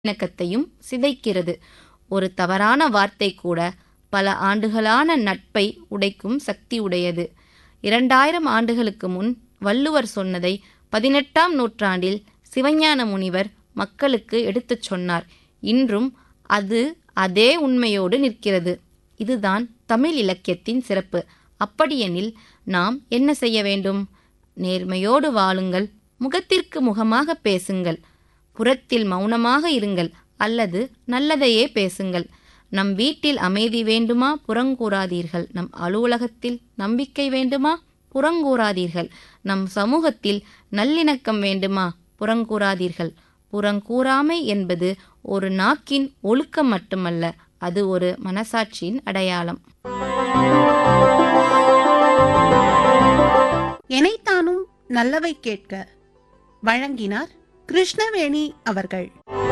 இணக்கத்தையும் சிதைக்கிறது ஒரு தவறான வார்த்தை கூட பல ஆண்டுகளான நட்பை உடைக்கும் சக்தி உடையது இரண்டாயிரம் ஆண்டுகளுக்கு முன் வள்ளுவர் சொன்னதை பதினெட்டாம் நூற்றாண்டில் சிவஞான முனிவர் மக்களுக்கு எடுத்துச் சொன்னார் இன்றும் அது அதே உண்மையோடு நிற்கிறது இதுதான் தமிழ் இலக்கியத்தின் சிறப்பு அப்படியெனில் நாம் என்ன செய்ய வேண்டும் நேர்மையோடு வாழுங்கள் முகத்திற்கு முகமாக பேசுங்கள் புறத்தில் மௌனமாக இருங்கள் அல்லது நல்லதையே பேசுங்கள் நம் வீட்டில் அமைதி வேண்டுமா புறங்கூறாதீர்கள் நம் அலுவலகத்தில் நம்பிக்கை வேண்டுமா புறங்கூறாதீர்கள் நம் சமூகத்தில் நல்லிணக்கம் வேண்டுமா புறங்கூறாதீர்கள் புறங்கூறாமை என்பது ஒரு நாக்கின் ஒழுக்கம் மட்டுமல்ல அது ஒரு மனசாட்சியின் அடையாளம் எனைத்தானும் நல்லவை கேட்க வழங்கினார் கிருஷ்ணவேணி அவர்கள்